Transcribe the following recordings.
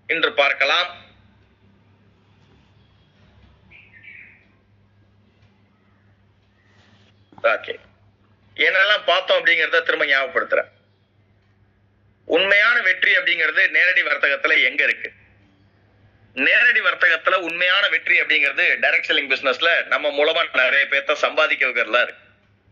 இன்று பார்க்கலாம் ஓகே என்னெல்லாம் பார்த்தோம் அப்படிங்கறத திரும்ப ஞாபகப்படுத்துறேன் உண்மையான வெற்றி அப்படிங்கிறது நேரடி வர்த்தகத்துல எங்க இருக்கு நேரடி வர்த்தகத்துல உண்மையான வெற்றி அப்படிங்கிறது டைரக்ட் செல்லிங் பிசினஸ்ல நம்ம மூலமா நிறைய பேர்த்த சம்பாதிக்க வைக்கிறதுல இருக்கு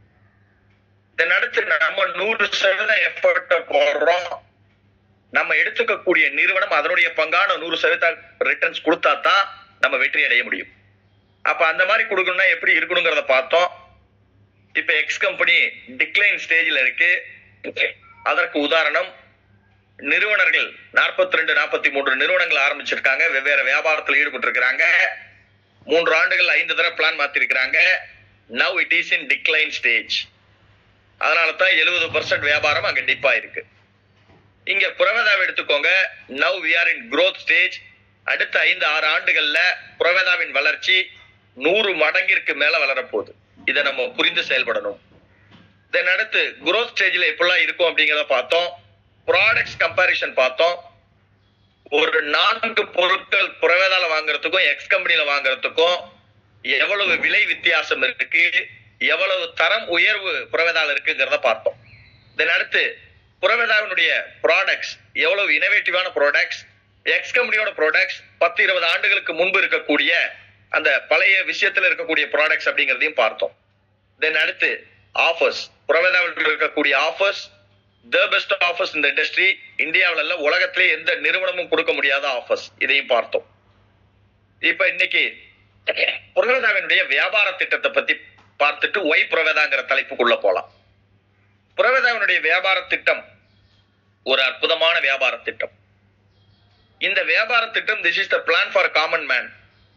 இதன் அடுத்து நம்ம நூறு சதவீதம் எஃபர்ட் போடுறோம் நம்ம எடுத்துக்கக்கூடிய நிறுவனம் அதனுடைய பங்கான நூறு சதவீதம் ரிட்டர்ன்ஸ் கொடுத்தா தான் நம்ம வெற்றி அடைய முடியும் அப்ப அந்த மாதிரி கொடுக்கணும்னா எப்படி இருக்கணுங்கிறத பார்த்தோம் இப்ப எக்ஸ் கம்பெனி டிக்ளைன் ஸ்டேஜ்ல இருக்கு அதற்கு உதாரணம் நிறுவனர்கள் 42 ரெண்டு நாற்பத்தி மூன்று நிறுவனங்கள் ஆரம்பிச்சிருக்காங்க வெவ்வேறு வியாபாரத்தில் ஈடுபட்டு இருக்கிறாங்க மூன்று ஆண்டுகள் ஐந்து தடவை பிளான் மாத்திருக்கிறாங்க now it is in decline stage அதனால தான் எழுபது பர்சன்ட் வியாபாரம் அங்க டிப் ஆயிருக்கு இங்க புரவேதாவை எடுத்துக்கோங்க now we are in growth stage அடுத்த ஐந்து ஆறு ஆண்டுகள்ல புரவேதாவின் வளர்ச்சி நூறு மடங்கிற்கு மேல வளரப்போகுது இதை நம்ம புரிந்து செயல்படணும் தென் அடுத்து growth ஸ்டேஜ்ல எப்படிலாம் இருக்கும் அப்படிங்கிறத பார்த்தோம் ப்ராடக்ட்ஸ் கம்பாரிசன் பார்த்தோம் ஒரு நான்கு பொருட்கள் புரவேதால வாங்குறதுக்கும் எக்ஸ் கம்பெனில வாங்குறதுக்கும் எவ்வளவு விலை வித்தியாசம் இருக்கு எவ்வளவு தரம் உயர்வு புரவேதால இருக்குங்கிறத பார்த்தோம் தென் அடுத்து புரவேதாவினுடைய ப்ராடக்ட்ஸ் எவ்வளவு இனோவேட்டிவான ப்ராடக்ட்ஸ் எக்ஸ் கம்பெனியோட ப்ராடக்ட்ஸ் பத்து இருபது ஆண்டுகளுக்கு முன்பு இருக்கக்கூடிய அந்த பழைய விஷயத்துல இருக்கக்கூடிய ப்ராடக்ட்ஸ் அப்படிங்கிறதையும் பார்த்தோம் தென் அடுத்து ஆஃபர்ஸ் புரவேதாவில் இருக்கக்கூடிய ஆஃபர்ஸ் த பெஸ்ட் ஆஃபர்ஸ் இந்த இண்டஸ்ட்ரி இந்தியாவுல இல்ல உலகத்திலே எந்த நிறுவனமும் கொடுக்க முடியாத ஆஃபர்ஸ் இதையும் பார்த்தோம் இப்ப இன்னைக்கு புரவேதாவினுடைய வியாபார திட்டத்தை பத்தி பார்த்துட்டு ஒய் புரவேதாங்கிற தலைப்புக்குள்ள போலாம் புரவேதாவினுடைய வியாபார திட்டம் ஒரு அற்புதமான வியாபார திட்டம் இந்த வியாபார திட்டம் this is the plan for common man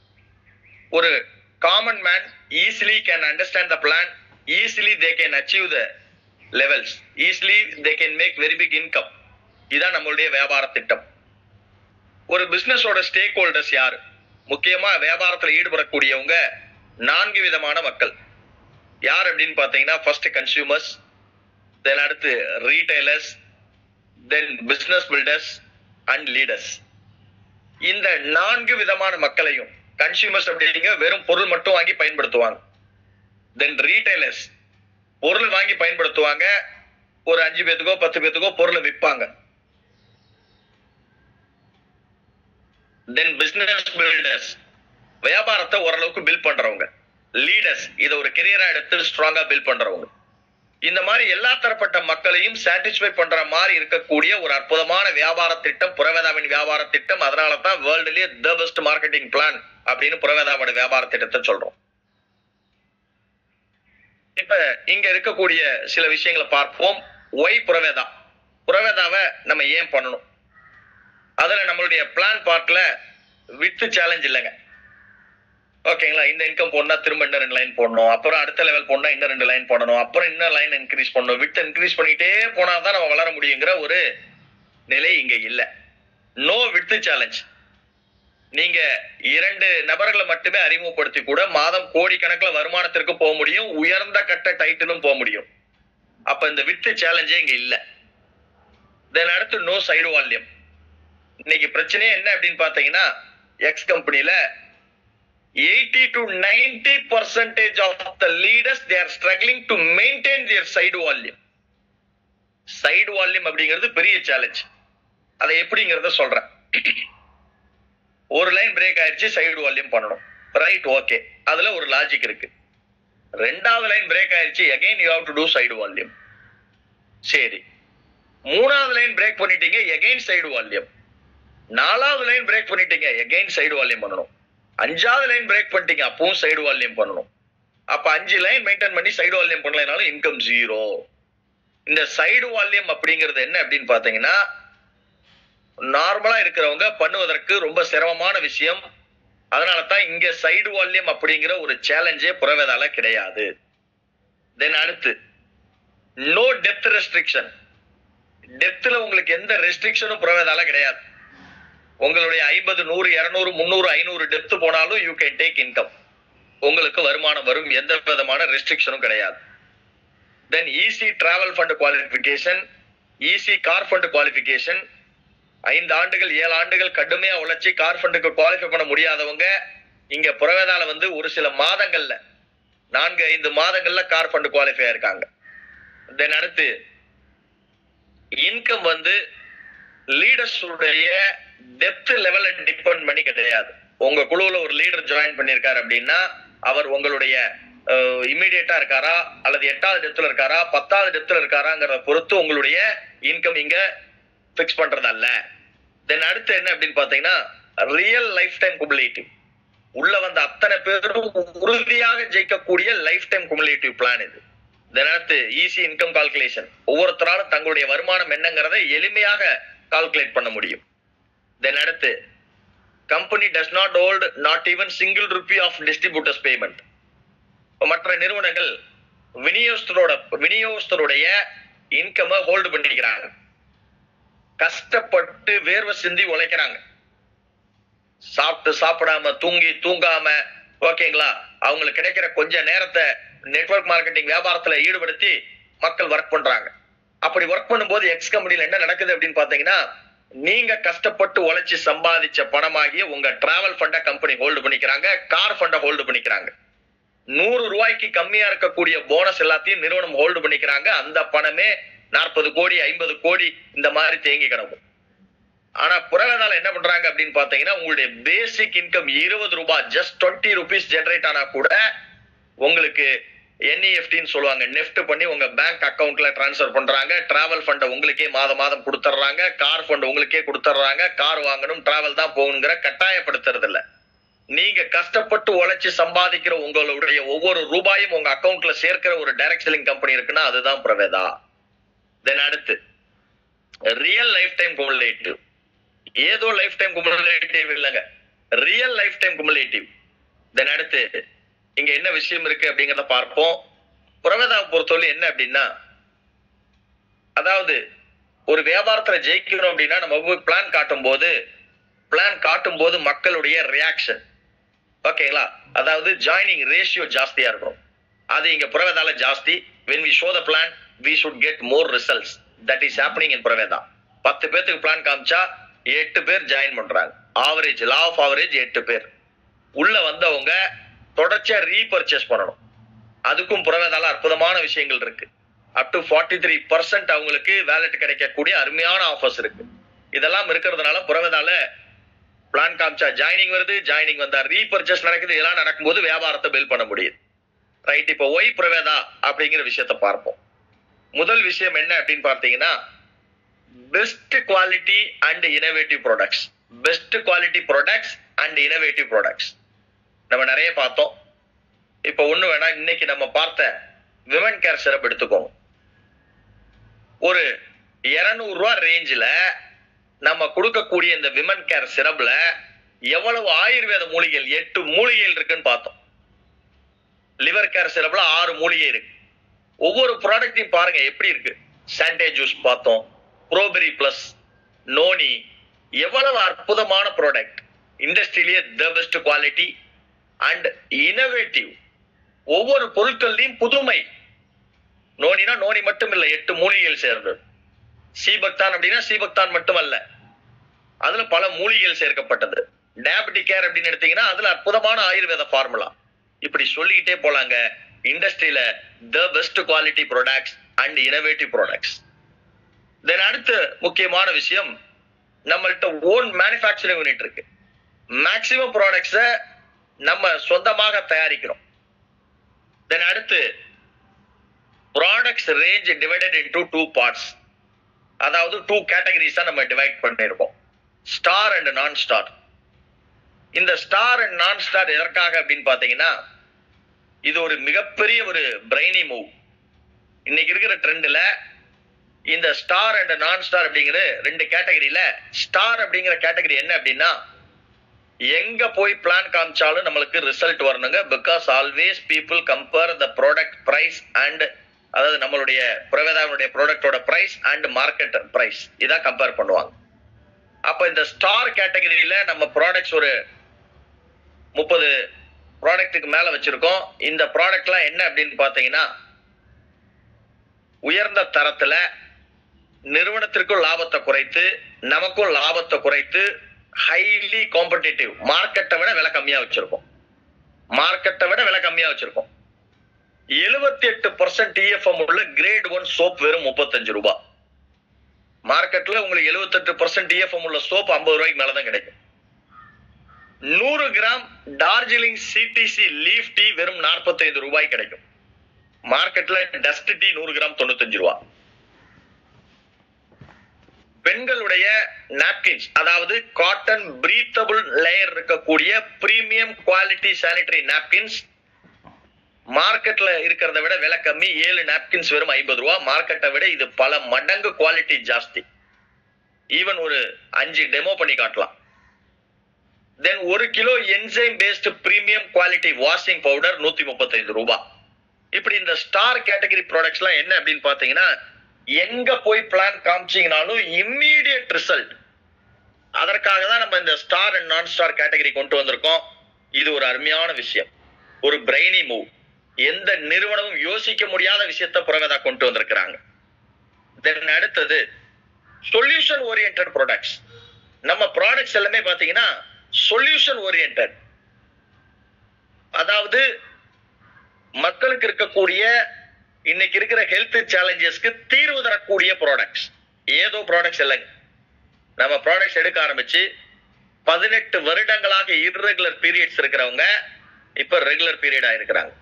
ஒரு common man easily can understand the plan easily they can achieve the levels easily they can make very big income இதான் நம்மளுடைய வியாபார திட்டம் ஒரு பிசினஸோட ஸ்டேக் ஹோல்டர்ஸ் யாரு முக்கியமா வியாபாரத்துல ஈடுபடக்கூடியவங்க நான்கு விதமான மக்கள் யார் அப்படின்னு பாத்தீங்கன்னா ஃபர்ஸ்ட் கன்சியூமர்ஸ் தென் அடுத்து retailers then business builders and leaders இந்த நான்கு விதமான மக்களையும் கன்சியூமர்ஸ் அப்படிங்க வெறும் பொருள் மட்டும் வாங்கி பயன்படுத்துவாங்க தென் ரீட்டைலர்ஸ் பொருள் வாங்கி பயன்படுத்துவாங்க ஒரு அஞ்சு பேத்துக்கோ பத்து பேத்துக்கோ பொருளை விற்பாங்க தென் பிசினஸ் பில்டர்ஸ் வியாபாரத்தை ஓரளவுக்கு பில்ட் பண்றவங்க லீடர்ஸ் இதை ஒரு கெரியரா எடுத்து ஸ்ட்ராங்கா பில்ட் பண்றவங்க இந்த மாதிரி எல்லா தரப்பட்ட மக்களையும் சாட்டிஸ்ஃபை பண்ற மாதிரி இருக்கக்கூடிய ஒரு அற்புதமான வியாபார திட்டம் புரவேதாவின் வியாபார திட்டம் அதனால தான் வேர்ல்டுலயே த பெஸ்ட் மார்க்கெட்டிங் பிளான் அப்படின்னு புரவேதாவோட வியாபார திட்டத்தை சொல்றோம் இப்ப இங்க இருக்கக்கூடிய சில விஷயங்களை பார்ப்போம் ஒய் புரவேதா புரவேதாவை நம்ம ஏன் பண்ணணும் அதுல நம்மளுடைய பிளான் பார்ட்ல வித்து சேலஞ்ச் இல்லைங்க ஓகேங்களா இந்த இன்கம் போடனா திரும்ப இன்னும் ரெண்டு லைன் போடணும் அப்புறம் அடுத்த லெவல் போடனா இன்னும் ரெண்டு லைன் போடணும் அப்புறம் இன்னும் லைன் இன்க்ரீஸ் பண்ணணும் விட்டு இன்க்ரீஸ் பண்ணிட்டே போனா தான் நம்ம வளர முடியுங்கிற ஒரு நிலை இங்க இல்ல நோ விட்டு சேலஞ்ச் நீங்க இரண்டு நபர்களை மட்டுமே அறிமுகப்படுத்தி கூட மாதம் கோடிக்கணக்கில் வருமானத்திற்கு போக முடியும் உயர்ந்த கட்ட டைட்டிலும் போக முடியும் அப்ப இந்த விட்டு சேலஞ்சே இங்க இல்ல தென் அடுத்து நோ சைடு வால்யூம் இன்னைக்கு பிரச்சனையே என்ன அப்படின்னு பாத்தீங்கன்னா எக்ஸ் கம்பெனில eighty to ninety percentage of the leaders they are struggling to maintain their side volume side volume அப்படிங்கிறது பெரிய சேலஞ்ச் அதை எப்படிங்கிறத சொல்றேன் ஒரு லைன் பிரேக் ஆயிடுச்சு சைடு வால்யூம் பண்ணணும் ரைட் ஓகே அதுல ஒரு லாஜிக் இருக்கு ரெண்டாவது லைன் பிரேக் ஆயிடுச்சு again you have to do side volume சரி மூணாவது லைன் பிரேக் பண்ணிட்டீங்க எகைன் சைடு வால்யூம் நாலாவது லைன் பிரேக் பண்ணிட்டீங்க எகைன் சைடு வால்யூம் பண்ணணும் அஞ்சாவது லைன் பிரேக் பண்ணிட்டீங்க அப்பவும் சைடு வால்யூம் பண்ணணும் அப்ப அஞ்சு லைன் மெயின்டைன் பண்ணி சைடு வால்யூம் பண்ணலைனாலும் இன்கம் ஜீரோ இந்த சைடு வால்யூம் அப்படிங்கிறது என்ன அப்படின்னு பாத்தீங்கன்னா நார்மலா இருக்கிறவங்க பண்ணுவதற்கு ரொம்ப சிரமமான விஷயம் அதனால தான் இங்க சைடு வால்யூம் அப்படிங்கிற ஒரு சேலஞ்சே புறவேதால கிடையாது தென் அடுத்து நோ டெப்த் ரெஸ்ட்ரிக்ஷன் டெப்த்ல உங்களுக்கு எந்த ரெஸ்ட்ரிக்ஷனும் புறவேதால கிடையாது உங்களுடைய ஐம்பது நூறு இருநூறு முந்நூறு ஐநூறு டெப்த் போனாலும் யூ கேன் டேக் இன்கம் உங்களுக்கு வருமானம் வரும் எந்த விதமான ரெஸ்ட்ரிக்ஷனும் கிடையாது then easy travel fund qualification easy car fund qualification ஐந்து ஆண்டுகள் ஏழு ஆண்டுகள் கடுமையா உழைச்சி கார் ஃபண்டுக்கு குவாலிஃபை பண்ண முடியாதவங்க இங்க புறவேதால வந்து ஒரு சில மாதங்கள்ல நான்கு ஐந்து மாதங்கள்ல கார் ஃபண்டு குவாலிஃபை ஆயிருக்காங்க தென் அடுத்து இன்கம் வந்து லீடர்ஸ் உடைய டெப்த் லெவல்ல டிபெண்ட் பண்ணி கிடையாது உங்க குழுவுல ஒரு லீடர் ஜாயின் பண்ணிருக்காரு அப்படின்னா அவர் உங்களுடைய இம்மிடியேட்டா இருக்காரா அல்லது எட்டாவது டெப்த்ல இருக்காரா பத்தாவது டெப்த்ல இருக்காராங்கிறத பொறுத்து உங்களுடைய இன்கம் இங்க பிக்ஸ் பண்றதல்ல தென் அடுத்து என்ன அப்படின்னு பாத்தீங்கன்னா ரியல் லைஃப் டைம் குமுலேட்டிவ் உள்ள வந்த அத்தனை பேரும் உறுதியாக ஜெயிக்கக்கூடிய லைஃப் டைம் குமுலேட்டிவ் பிளான் இது தென் அடுத்து ஈஸி இன்கம் கால்குலேஷன் ஒவ்வொருத்தராலும் தங்களுடைய வருமானம் என்னங்கிறதை எளிமையாக கால்குலேட் பண்ண முடியும் தென் அடுத்து company does not hold not even single rupee of distributors payment மற்ற நிறுவனங்கள் விநியோகஸ்தரோட விநியோகஸ்தருடைய இன்கம ஹோல்டு பண்ணிக்கிறாங்க கஷ்டப்பட்டு வேர்வை சிந்தி உழைக்கிறாங்க சாப்பிட்டு சாப்பிடாம தூங்கி தூங்காம ஓகேங்களா அவங்களுக்கு கிடைக்கிற கொஞ்ச நேரத்தை நெட்வொர்க் மார்க்கெட்டிங் வியாபாரத்துல ஈடுபடுத்தி மக்கள் ஒர்க் பண்றாங்க அப்படி ஒர்க் பண்ணும்போது எக்ஸ் கம்பெனில என்ன நடக்குது அப்படின்னு பாத்தீங்கன்னா நீங்க கஷ்டப்பட்டு உழைச்சு சம்பாதிச்ச பணமாகிய உங்க டிராவல் ஃபண்ட கம்பெனி ஹோல்டு பண்ணிக்கிறாங்க கார் ஃபண்ட ஹோல்டு பண்ணிக்கிறாங்க நூறு ரூபாய்க்கு கம்மியா இருக்கக்கூடிய போனஸ் எல்லாத்தையும் நிறுவனம் ஹோல்டு பண்ணிக்கிறாங்க அந்த பணமே நாற்பது கோடி ஐம்பது கோடி இந்த மாதிரி தேங்கி கிடக்கும் ஆனா புறவேதால என்ன பண்றாங்க அப்படின்னு பாத்தீங்கன்னா உங்களுடைய பேசிக் இன்கம் இருபது ரூபாய் ஜஸ்ட் டுவெண்ட்டி ருபீஸ் ஜெனரேட் ஆனா கூட உங்களுக்கு என்இஎஃப்டின்னு சொல்லுவாங்க நெஃப்ட் பண்ணி உங்க பேங்க் அக்கவுண்ட்ல டிரான்ஸ்ஃபர் பண்றாங்க டிராவல் ஃபண்ட் உங்களுக்கே மாதம் மாதம் கொடுத்துட்றாங்க கார் ஃபண்ட் உங்களுக்கே கொடுத்துட்றாங்க கார் வாங்கணும் டிராவல் தான் போகணுங்கிற கட்டாயப்படுத்துறது இல்ல நீங்க கஷ்டப்பட்டு உழைச்சு சம்பாதிக்கிற உங்களுடைய ஒவ்வொரு ரூபாயும் உங்க அக்கவுண்ட்ல சேர்க்கிற ஒரு டைரக்ட் செல்லிங் கம்பெனி இருக்குன்னா அதுதான் பிரவேதா தென் அடுத்து ரியல் லைஃப் டைம் குமுலேட்டிவ் ஏதோ லைஃப் டைம் குமுலேட்டிவ் இல்லைங்க real lifetime cumulative then அடுத்து இங்க என்ன விஷயம் இருக்கு அப்படிங்கறத பார்ப்போம் புறவேதாவை பொறுத்தவரை என்ன அப்படின்னா அதாவது ஒரு வியாபாரத்துல ஜெயிக்கணும் அப்படின்னா நம்ம போய் பிளான் காட்டும் போது பிளான் காட்டும் போது மக்களுடைய ரியாக்ஷன் ஓகேங்களா அதாவது ஜாயினிங் ரேஷியோ ஜாஸ்தியா இருக்கும் அது இங்க புறவேதால ஜாஸ்தி when we show the plan we should get more results that is happening in புறவேதா பத்து பேர்த்துக்கு பிளான் காமிச்சா எட்டு பேர் ஜாயின் பண்றாங்க ஆவரேஜ் லா ஆஃப் ஆவரேஜ் எட்டு பேர் உள்ள வந்தவங்க தொடர்ச்சியா ரீபர்ச்சேஸ் பண்ணணும் அதுக்கும் புறவேதால அற்புதமான விஷயங்கள் இருக்கு up to forty three percent அவங்களுக்கு வேலட் கிடைக்கக்கூடிய அருமையான ஆஃபர்ஸ் இருக்கு இதெல்லாம் இருக்கிறதுனால புறவேதால பிளான் காமிச்சா ஜாயினிங் வருது ஜாயினிங் வந்தா ரீபர்ச்சேஸ் நடக்குது இதெல்லாம் நடக்கும்போது வியாபாரத்தை பில் பண்ண முடியுது ரைட் இப்போ ஒய் பிரவேதா அப்படிங்கிற விஷயத்த பார்ப்போம் முதல் விஷயம் என்ன அப்படின்னு பார்த்தீங்கன்னா best quality and innovative products best quality products and innovative products நம்ம நிறைய பார்த்தோம் இப்போ ஒண்ணு வேணா இன்னைக்கு நம்ம பார்த்த விமன் கேர் சிரப் எடுத்துக்கோங்க ஒரு இருநூறு ரூபா ரேஞ்சில் நம்ம கொடுக்கக்கூடிய இந்த விமன் கேர் சிரப்ல எவ்வளவு ஆயுர்வேத மூலிகைகள் எட்டு மூலிகைகள் இருக்குன்னு பார்த்தோம் லிவர் கேர் சிரப்ல ஆறு மூலிகை இருக்கு ஒவ்வொரு ப்ராடக்ட்டையும் பாருங்க எப்படி இருக்கு சாண்டே ஜூஸ் பார்த்தோம் ப்ரோபெரி பிளஸ் நோனி எவ்வளவு அற்புதமான ப்ராடக்ட் இண்டஸ்ட்ரியிலேயே the best quality and innovative ஒவ்வொரு பொருட்கள்லையும் புதுமை நோனினா நோனி மட்டும் இல்லை எட்டு மூலிகைகள் சேர்ந்தது சீபக்தான் அப்படின்னா சீபக்தான் மட்டுமல்ல அதுல பல மூலிகைகள் சேர்க்கப்பட்டது டயபெட்டிக் கேர் அப்படின்னு எடுத்தீங்கன்னா அதுல அற்புதமான ஆயுர்வேத ஃபார்முலா இப்படி சொல்லிக்கிட்டே போலாங்க இண்டஸ்ட்ரியில the best quality products and innovative products then அடுத்து முக்கியமான விஷயம் நம்மள்ட்ட ஓன் மேனுஃபேக்சரிங் யூனிட் இருக்கு மேக்சிமம் ப்ராடக்ட்ஸை நம்ம சொந்தமாக தயாரிக்கிறோம் தென் அடுத்து products range divided into two parts அதாவது டூ கேட்டகரிஸா நம்ம டிவைட் பண்ணியிருக்கோம் ஸ்டார் அண்ட் நான் ஸ்டார் இந்த ஸ்டார் அண்ட் நான் ஸ்டார் எதற்காக அப்படின்னு பாத்தீங்கன்னா இது ஒரு மிகப்பெரிய ஒரு பிரைனி மூவ் இன்னைக்கு இருக்கிற ட்ரெண்ட்ல இந்த ஸ்டார் அண்ட் நான் ஸ்டார் அப்படிங்கிற ரெண்டு கேட்டகரியில ஸ்டார் அப்படிங்கிற கேட்டகரி என்ன அப்படின்னா எங்க போய் பிளான் காமிச்சாலும் நம்மளுக்கு ரிசல்ட் வரணுங்க because always people compare the product price and அதாவது நம்மளுடைய பிரவேதாவுடைய ப்ராடக்டோட பிரைஸ் அண்ட் மார்க்கெட் பிரைஸ் இதான் கம்பேர் பண்ணுவாங்க அப்ப இந்த ஸ்டார் கேட்டகரியில நம்ம ப்ராடக்ட்ஸ் ஒரு முப்பது ப்ராடக்ட்டுக்கு மேல வச்சிருக்கோம் இந்த ப்ராடக்ட்லாம் என்ன அப்படின்னு பாத்தீங்கன்னா உயர்ந்த தரத்துல நிறுவனத்திற்கும் லாபத்தை குறைத்து நமக்கும் லாபத்தை குறைத்து ஹைலி காம்படிட்டிவ் மார்க்கெட்டை விட விலை கம்மியா வச்சிருக்கோம் மார்க்கெட்டை விட விலை கம்மியா வச்சிருக்கோம் எழுபத்தி எட்டு பர்சன்ட் டிஎஃப்எம் உள்ள கிரேட் ஒன் சோப் வெறும் முப்பத்தஞ்சு ரூபாய் மார்க்கெட்ல உங்களுக்கு 78% பர்சன்ட் டிஎஃப்எம் உள்ள சோப் ஐம்பது ரூபாய்க்கு மேலதான் கிடைக்கும் நூறு gram Darjeeling CTC leaf tea வெறும் 45 ரூபாய் கிடைக்கும் மார்க்கெட்ல டஸ்ட் டீ நூறு கிராம் தொண்ணூத்தஞ்சு ரூபாய் பெண்களுடைய நாப்கின்ஸ் அதாவது காட்டன் பிரீத்தபிள் லேயர் இருக்கக்கூடிய பிரீமியம் குவாலிட்டி சானிட்டரி நாப்கின்ஸ் மார்க்கெட்ல இருக்கிறத விட விலை கம்மி ஏழு நாப்கின்ஸ் வெறும் ஐம்பது ரூபா மார்க்கெட்டை விட இது பல மடங்கு குவாலிட்டி ஜாஸ்தி ஈவன் ஒரு அஞ்சு டெமோ பண்ணி காட்டலாம் தென் ஒரு kilo enzyme based premium quality washing powder நூத்தி முப்பத்தைந்து ரூபாய் இப்படி இந்த ஸ்டார் கேட்டகரி ப்ராடக்ட்ஸ் எல்லாம் என்ன அப்படின்னு பாத்தீங்கன்னா எங்க போய் பிளான் காமிச்சீங்கனாலும் இம்மீடியட் ரிசல்ட் அதற்காக தான் நம்ம இந்த star and non star category கொண்டு வந்திருக்கோம் இது ஒரு அருமையான விஷயம் ஒரு பிரெய்னி மூவ் எந்த நிறுவனமும் யோசிக்க முடியாத விஷயத்த புறகதா கொண்டு வந்திருக்கிறாங்க தென் அடுத்தது சொல்யூஷன் ஓரியன்ட் ப்ராடக்ட்ஸ் நம்ம ப்ராடக்ட்ஸ் எல்லாமே பாத்தீங்கன்னா சொல்யூஷன் ஓரியன்ட் அதாவது மக்களுக்கு இருக்கக்கூடிய இன்னைக்கு இருக்கிற ஹெல்த் சேலஞ்சஸ்க்கு தீர்வு தரக்கூடிய ப்ராடக்ட்ஸ் ஏதோ ப்ராடக்ட்ஸ் இல்லைங்க நம்ம ப்ராடக்ட்ஸ் எடுக்க ஆரம்பிச்சு பதினெட்டு வருடங்களாக irregular பீரியட்ஸ் இருக்கிறவங்க இப்ப ரெகுலர் பீரியடா இருக்கிறாங்க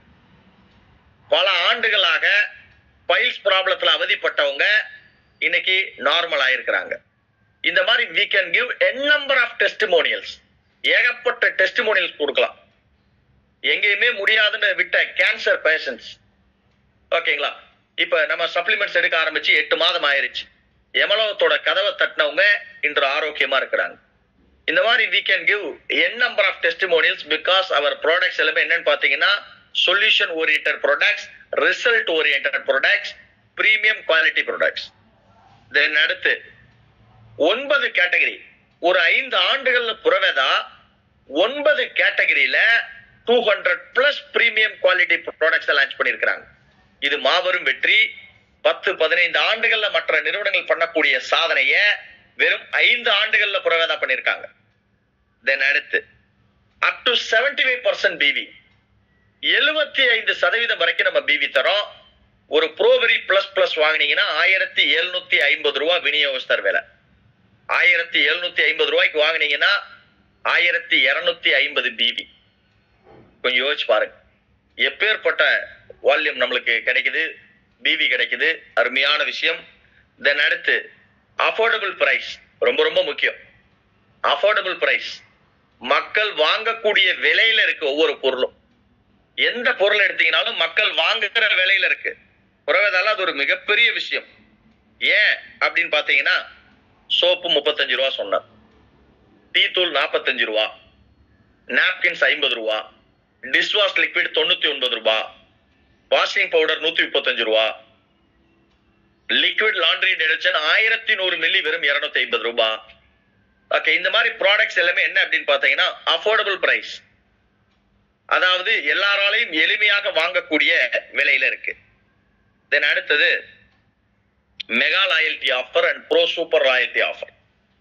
பல ஆண்டுகளாக பைல்ஸ் ப்ராப்ளத்துல அவதிப்பட்டவங்க இன்னைக்கு நார்மல் ஆயிருக்கிறாங்க இந்த மாதிரி we can give n number of testimonials ஏகப்பட்ட டெஸ்டிமோனியல்ஸ் கொடுக்கலாம் எங்கேயுமே முடியாதுன்னு விட்ட கேன்சர் பேஷண்ட்ஸ் ஓகேங்களா இப்ப நம்ம சப்ளிமெண்ட்ஸ் எடுக்க ஆரம்பிச்சு எட்டு மாதம் ஆயிருச்சு எமலோகத்தோட கதவை தட்டினவங்க இன்று ஆரோக்கியமா இருக்கிறாங்க இந்த மாதிரி we can give n number of testimonials because our products எல்லாமே என்னன்னு பாத்தீங்கன்னா solution oriented products result oriented products premium quality products then அடுத்து ஒன்பது கேட்டகரி ஒரு ஐந்து ஆண்டுகள்ல புறவேதா ஒன்பது கேட்டகரியில two hundred plus premium quality products launch பண்ணியிருக்கிறாங்க இது மாபெரும் வெற்றி பத்து பதினைந்து ஆண்டுகள்ல மற்ற நிறுவனங்கள் பண்ணக்கூடிய சாதனைய வெறும் ஐந்து ஆண்டுகள்ல புறவேதா பண்ணியிருக்காங்க தென் அடுத்து up to seventy five percent PV எழுபத்தி ஐந்து சதவீதம் வரைக்கும் நம்ம பிவி தரோம் ஒரு ப்ரோபெரி பிளஸ் பிளஸ் வாங்குனீங்கன்னா ஆயிரத்தி எழுநூத்தி ஐம்பது ரூபாய் விநியோகஸ்தர் விலை ஆயிரத்தி எழுநூத்தி ஐம்பது ரூபாய்க்கு வாங்குனீங்கன்னா ஆயிரத்தி இருநூத்தி ஐம்பது பிவி கொஞ்சம் யோசிச்சு பாருங்க எப்பேற்பட்ட வால்யூம் நம்மளுக்கு கிடைக்குது பிவி கிடைக்குது அருமையான விஷயம் தென் அடுத்து அஃபோர்டபுள் பிரைஸ் ரொம்ப ரொம்ப முக்கியம் அஃபோர்டபுள் பிரைஸ் மக்கள் வாங்கக்கூடிய விலையில இருக்கு ஒவ்வொரு பொருளும் எந்த பொருள் எடுத்தீங்கனாலும் மக்கள் வாங்குகிற விலையில இருக்கு புறவேதால அது ஒரு மிகப்பெரிய விஷயம் ஏன் அப்படின்னு பாத்தீங்கன்னா சோப்பு முப்பத்தஞ்சு ரூபா சொன்னேன் டீ தூள் நாற்பத்தஞ்சு ரூபா நாப்கின்ஸ் ஐம்பது ரூபா டிஷ்வாஷ் லிக்விட் தொண்ணூத்தி ஒன்பது ரூபா வாஷிங் பவுடர் நூத்தி முப்பத்தஞ்சு ரூபா லிக்விட் லாண்ட்ரி டிடர்ஜென்ட் ஆயிரத்தி நூறு மில்லி வெறும் இருநூத்தி ஐம்பது ரூபா ஓகே இந்த மாதிரி ப்ராடக்ட்ஸ் எல்லாமே என்ன அப்படின்னு பாத்தீங்கன்னா அஃபோர்டபுள் பிரைஸ் அதாவது எல்லாராலையும் எளிமையாக வாங்கக்கூடிய விலையில இருக்கு தென் அடுத்தது mega loyalty offer and pro super loyalty offer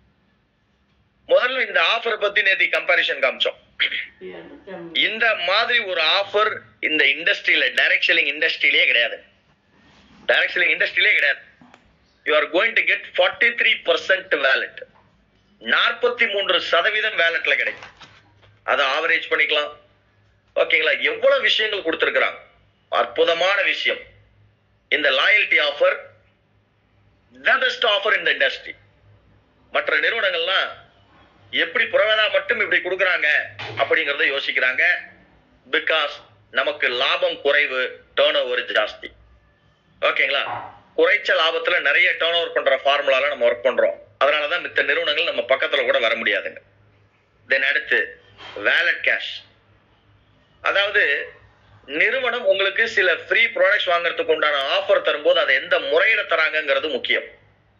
முதல்ல இந்த ஆஃபர் பத்தி நேத்தி கம்பாரிசன் காமிச்சோம் இந்த மாதிரி ஒரு ஆஃபர் இந்த இண்டஸ்ட்ரியில டைரக்ட் செல்லிங் இண்டஸ்ட்ரியிலே கிடையாது டைரக்ட் செல்லிங் இண்டஸ்ட்ரியிலே கிடையாது you are going to get forty three percent wallet நாற்பத்தி மூன்று சதவீதம் வேலட்ல கிடைக்கும் அதை ஆவரேஜ் பண்ணிக்கலாம் ஓகேங்களா எவ்வளவு விஷயங்கள் கொடுத்திருக்கிறாங்க அற்புதமான விஷயம் இந்த loyalty offer the best offer இந்த இண்டஸ்ட்ரி மற்ற நிறுவனங்கள்லாம் எப்படி புறவேதா மட்டும் இப்படி கொடுக்குறாங்க அப்படிங்கறத யோசிக்கிறாங்க பிகாஸ் நமக்கு லாபம் குறைவு டேர்ன் ஓவர் ஜாஸ்தி ஓகேங்களா குறைச்ச லாபத்துல நிறைய டேர்ன் ஓவர் பண்ற ஃபார்முலால நம்ம ஒர்க் பண்றோம் அதனாலதான் மித்த நிறுவனங்கள் நம்ம பக்கத்துல கூட வர முடியாதுங்க தென் அடுத்து வேலட் கேஷ் அதாவது நிறுவனம் உங்களுக்கு சில ஃப்ரீ ப்ராடக்ட்ஸ் வாங்குறதுக்கு உண்டான ஆஃபர் தரும்போது அதை எந்த முறையில தராங்கங்கிறது முக்கியம்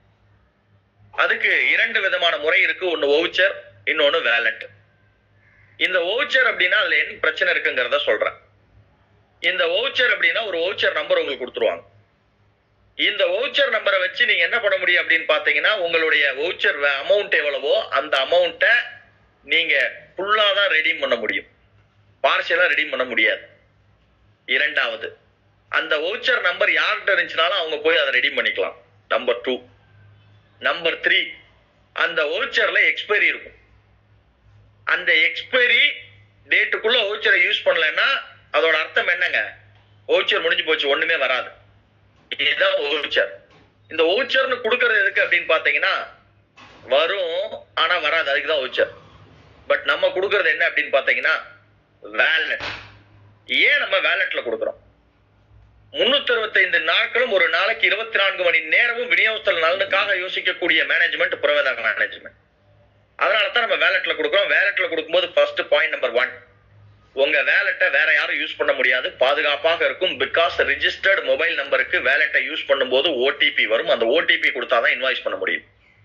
அதுக்கு இரண்டு விதமான முறை இருக்கு ஒன்னு வவுச்சர் இன்னொன்னு வேலட் இந்த வவுச்சர் அப்படின்னா அதுல என்ன பிரச்சனை இருக்குங்கிறத சொல்றேன் இந்த வவுச்சர் அப்படின்னா ஒரு வவுச்சர் நம்பர் உங்களுக்கு கொடுத்துருவாங்க இந்த வவுச்சர் நம்பரை வச்சு நீங்க என்ன பண்ண முடியும் அப்படின்னு பாத்தீங்கன்னா உங்களுடைய வவுச்சர் அமௌண்ட் எவ்வளவோ அந்த அமௌண்ட்டை நீங்க ஃபுல்லா தான் ரெடீம் பண்ண முடியும் பார்ஷியலா ரெடீம் பண்ண முடியாது இரண்டாவது அந்த வவுச்சர் நம்பர் யார்கிட்ட இருந்துச்சுனாலும் அவங்க போய் அதை ரெடீம் பண்ணிக்கலாம் நம்பர் டூ நம்பர் த்ரீ அந்த வவுச்சர்ல எக்ஸ்பைரி இருக்கும் அந்த எக்ஸ்பைரி டேட்டுக்குள்ள வவுச்சரை யூஸ் பண்ணலன்னா அதோட அர்த்தம் என்னங்க வவுச்சர் முடிஞ்சு போச்சு ஒண்ணுமே வராது இதுதான் வவுச்சர் இந்த வவுச்சர்னு கொடுக்கறது எதுக்கு அப்படின்னு பாத்தீங்கன்னா வரும் ஆனா வராது அதுக்கு தான் வவுச்சர் பட் நம்ம கொடுக்கறது என்ன அப்படின்னு பாத்தீங்கன்னா வேலட் ஏன் நம்ம வேலட்ல கொடுக்குறோம் முன்னூத்தி அறுபத்தைந்து நாட்களும் ஒரு நாளைக்கு இருபத்தி நான்கு மணி நேரமும் விநியோகஸ்தல் நலனுக்காக யோசிக்கக்கூடிய மேனேஜ்மெண்ட் புறவேதா மேனேஜ்மெண்ட் அதனால தான் நம்ம வேலட்ல கொடுக்குறோம் வேலட்ல கொடுக்கும்போது ஃபர்ஸ்ட் பாயிண்ட் நம்பர் ஒன் உங்க வேலட்டை வேற யாரும் யூஸ் பண்ண முடியாது பாதுகாப்பாக இருக்கும் பிகாஸ் ரிஜிஸ்டர்ட் மொபைல் நம்பருக்கு வேலட்டை யூஸ் பண்ணும்போது ஓடிபி வரும் அந்த ஓடிபி கொடுத்தாதான் இன்வாய்ஸ் பண்ண முடியும்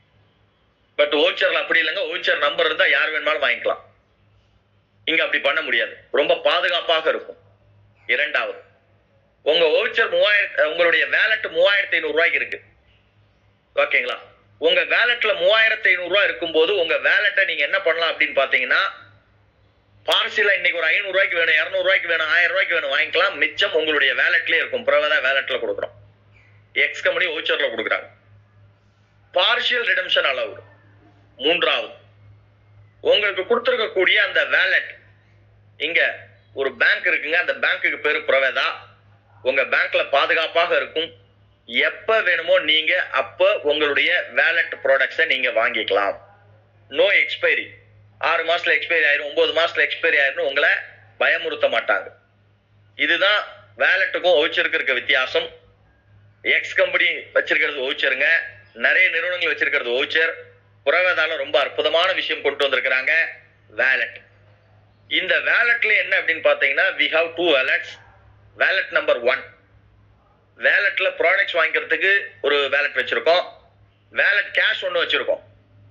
பட் ஓச்சர்ல அப்படி இல்லைங்க ஓச்சர் நம்பர் இருந்தா யார் வேணுமாலும் வாங்கிக்கலாம் இங்க அப்படி பண்ண முடியாது ரொம்ப பாதுகாப்பாக இருக்கும் இரண்டாவது உங்க ஓச்சர் மூவாயிரத்து உங்களுடைய வேலட் மூவாயிரத்தி ஐநூறு ரூபாய்க்கு இருக்கு ஓகேங்களா உங்க வேலட்ல மூவாயிரத்தி ஐநூறு ரூபாய் இருக்கும்போது உங்க வேலட்டை நீங்க என்ன பண்ணலாம் அப்படின்னு பாத்தீங்கன்னா பார்சலா இன்னைக்கு ஒரு ஐநூறு ரூபாய்க்கு வேணும் இருநூறு ரூபாய்க்கு வேணும் ஆயிரம் ரூபாய்க்கு வேணும் வாங்கிக்கலாம் மிச்சம் உங்களுடைய வேலட்லயே இருக்கும் பிரவதா வேலட்ல கொடுக்குறோம் எக்ஸ் கம்பெனி ஓச்சர்ல கொடுக்குறாங்க பார்ஷியல் ரிடம்ஷன் அளவு மூன்றாவது உங்களுக்கு கொடுத்துருக்கக்கூடிய அந்த வேலட் இங்க ஒரு பேங்க் இருக்குங்க அந்த பேங்க்குக்கு பேரு பிரவேதா உங்க பேங்க்ல பாதுகாப்பாக இருக்கும் எப்ப வேணுமோ நீங்க அப்ப உங்களுடைய வேலட் ப்ராடக்ட்ஸை நீங்க வாங்கிக்கலாம் நோ எக்ஸ்பைரி ஆறு மாசத்துல எக்ஸ்பைரி ஆயிரும் ஒன்பது மாசத்துல எக்ஸ்பைரி ஆயிரும் உங்களை பயமுறுத்த மாட்டாங்க இதுதான் வேலட்டுக்கும் வவுச்சருக்கு இருக்க வித்தியாசம் எக்ஸ் கம்பெனி வச்சிருக்கிறது வவுச்சருங்க நிறைய நிறுவனங்கள் வச்சிருக்கிறது வவுச்சர் புறவேதால ரொம்ப அற்புதமான விஷயம் கொண்டு வந்திருக்கிறாங்க வேலட் இந்த வேலட்ல என்ன அப்படின்னு பாத்தீங்கன்னா we have two wallets wallet number one வேலட்ல ப்ராடக்ட்ஸ் வாங்கிக்கிறதுக்கு ஒரு வேலட் வச்சிருக்கோம் வேலட் கேஷ் ஒன்று வச்சிருக்கோம்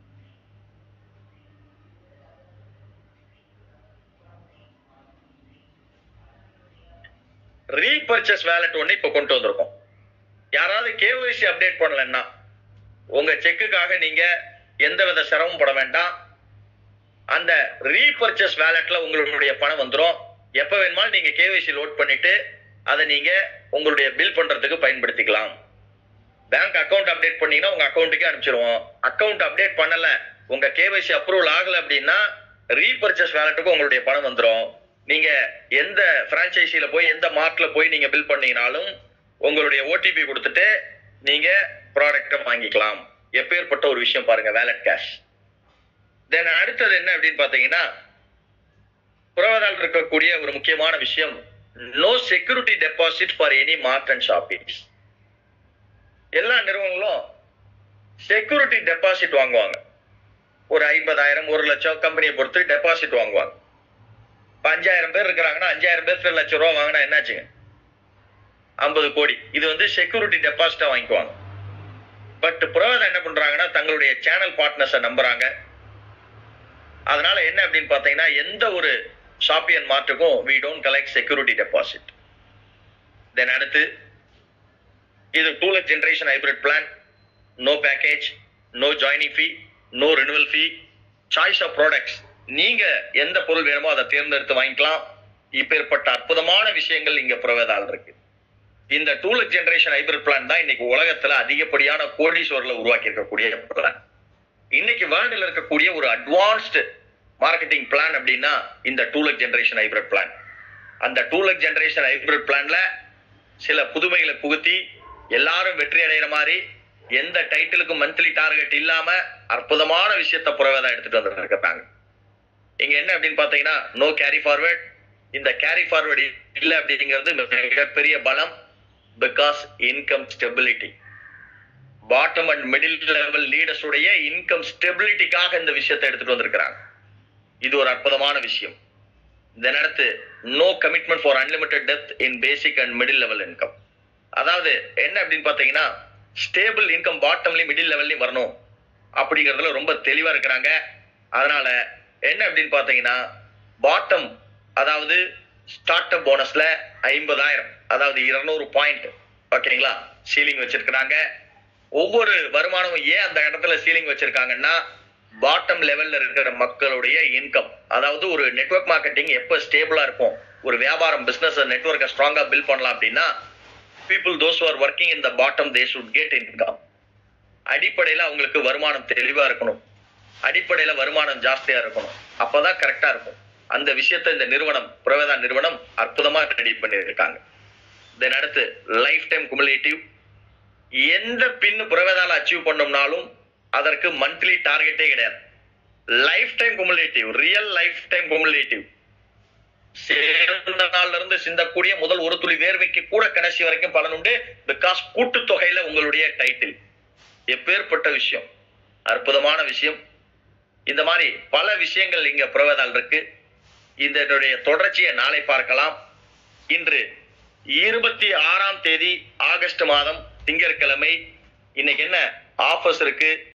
ரீபர்ச்சேஸ் வேலட் ஒன்று இப்போ கொண்டு வந்திருக்கோம் யாராவது கேஒய்சி அப்டேட் பண்ணலன்னா உங்க செக்குக்காக நீங்க எந்தவித சிரமம் பட வேண்டாம் அந்த ரீபர்ச்சேஸ் வேலட்ல உங்களுடைய பணம் வந்துடும் எப்ப வேணுமாலும் நீங்க கேஒய்சி லோட் பண்ணிட்டு அதை நீங்க உங்களுடைய பில் பண்றதுக்கு பயன்படுத்திக்கலாம் பேங்க் அக்கவுண்ட் அப்டேட் பண்ணீங்கன்னா உங்க அக்கௌண்ட்டுக்கே அனுப்பிச்சிருவோம் அக்கவுண்ட் அப்டேட் பண்ணல உங்க கேஒய்சி அப்ரூவல் ஆகல அப்படின்னா ரீபர்ச்சேஸ் வேலட்டுக்கு உங்களுடைய பணம் வந்துடும் நீங்க எந்த பிரான்ச்சைசில போய் எந்த மார்ட்ல போய் நீங்க பில் பண்ணீங்கனாலும் உங்களுடைய ஓடிபி கொடுத்துட்டு நீங்க ப்ராடக்ட்டை வாங்கிக்கலாம் எப்பேற்பட்ட ஒரு விஷயம் பாருங்க வேலட் கேஷ் தென் அடுத்தது என்ன அப்படின்னு பாத்தீங்கன்னா புறவதால் இருக்கக்கூடிய ஒரு முக்கியமான விஷயம் no security deposit for any mart and shoppings எல்லா நிறுவனங்களும் செக்யூரிட்டி டெபாசிட் வாங்குவாங்க ஒரு ஐம்பதாயிரம் ஒரு லட்சம் கம்பெனியை பொறுத்து டெபாசிட் வாங்குவாங்க இப்ப அஞ்சாயிரம் பேர் இருக்கிறாங்கன்னா அஞ்சாயிரம் பேர் லட்சம் ரூபா வாங்கினா என்னாச்சுங்க ஐம்பது கோடி இது வந்து செக்யூரிட்டி டெபாசிட்டா வாங்கிக்குவாங்க பட் புறவதா என்ன பண்றாங்கன்னா தங்களுடைய சேனல் பார்ட்னர்ஸை நம்புறாங்க அதனால என்ன அப்படின்னு பாத்தீங்கன்னா எந்த ஒரு ஷாப்பியன் மார்ட்டுக்கும் we don't collect security deposit then அடுத்து இது two leg generation hybrid plan no package no joining fee no renewal fee choice of products நீங்க எந்த பொருள் வேணுமோ அதை தேர்ந்தெடுத்து வாங்கிக்கலாம் இப்பேற்பட்ட அற்புதமான விஷயங்கள் இங்க புறவேதால் இருக்கு இந்த two leg generation hybrid plan தான் இன்னைக்கு உலகத்துல அதிகப்படியான கோடீஸ்வரில் உருவாக்கி இருக்கக்கூடிய பிளான் இன்னைக்கு வேர்ல்டுல இருக்கக்கூடிய ஒரு அட்வான்ஸ்டு மார்க்கெட்டிங் பிளான் அப்படின்னா இந்த two leg generation hybrid plan அந்த டூ லக் ஜென்ரேஷன் ஹைபிரிட் பிளான்ல சில புதுமைகளை புகுத்தி எல்லாரும் வெற்றி அடைகிற மாதிரி எந்த டைட்டிலுக்கும் மந்த்லி டார்கெட் இல்லாம அற்புதமான விஷயத்த புறவேதா எடுத்துட்டு வந்துட்டு இருக்காங்க இங்க என்ன அப்படின்னு பாத்தீங்கன்னா நோ கேரி ஃபார்வர்ட் இந்த கேரி ஃபார்வர்ட் இல்ல அப்படிங்கிறது மிகப்பெரிய பலம் because income stability bottom and middle level leaders உடைய இன்கம் ஸ்டெபிலிட்டிக்காக இந்த விஷயத்தை எடுத்துட்டு வந்திருக்கிறாங்க இது ஒரு அற்புதமான விஷயம் தென் அடுத்து no commitment for unlimited depth in basic and middle level income அதாவது என்ன அப்படின்னு பாத்தீங்கன்னா ஸ்டேபிள் இன்கம் பாட்டம்லயும் மிடில் லெவல்லையும் வரணும் அப்படிங்கிறதுல ரொம்ப தெளிவா இருக்கிறாங்க அதனால என்ன அப்படின்னு பாத்தீங்கன்னா பாட்டம் அதாவது ஸ்டார்ட் அப் போனஸ்ல ஐம்பதாயிரம் அதாவது இருநூறு பாயிண்ட் ஓகேங்களா சீலிங் வச்சிருக்கிறாங்க ஒவ்வொரு வருமானமும் ஏன் அந்த இடத்துல சீலிங் வச்சிருக்காங்கன்னா பாட்டம் லெவல்ல இருக்கிற மக்களுடைய இன்கம் அதாவது ஒரு நெட்வொர்க் மார்க்கெட்டிங் எப்ப ஸ்டேபிளா இருக்கும் ஒரு வியாபாரம் பிசினஸ் நெட்வொர்க்கை ஸ்ட்ராங்கா பில்ட் பண்ணலாம் அப்படின்னா people those are working in the bottom they should get income அடிப்படையில அவங்களுக்கு வருமானம் தெளிவா இருக்கணும் அடிப்படையில வருமானம் ஜாஸ்தியா இருக்கணும் அப்பதான் கரெக்டா இருக்கும் அந்த விஷயத்த இந்த நிறுவனம் புரவேதா நிறுவனம் அற்புதமா ரெடி பண்ணியிருக்காங்க தென் அடுத்து லைஃப் டைம் குமுலேட்டிவ் எந்த பின் புரவேதால அச்சீவ் பண்ணோம்னாலும் அதற்கு மந்த்லி டார்கெட்டே கிடையாது lifetime cumulative real lifetime cumulative சேர்ந்த நாள்ல இருந்து சிந்தக்கூடிய முதல் ஒரு துளி வேர்வைக்கு கூட கடைசி வரைக்கும் பலன் உண்டு பிகாஸ் கூட்டுத்தொகையில உங்களுடைய டைட்டில் எப்பேற்பட்ட விஷயம் அற்புதமான விஷயம் இந்த மாதிரி பல விஷயங்கள் இங்க புரவேதால் இருக்கு இதனுடைய தொடர்ச்சியை நாளை பார்க்கலாம் இன்று இருபத்தி ஆறாம் தேதி ஆகஸ்ட் மாதம் திங்கட்கிழமை இன்னைக்கு என்ன ஆஃபர்ஸ் இருக்கு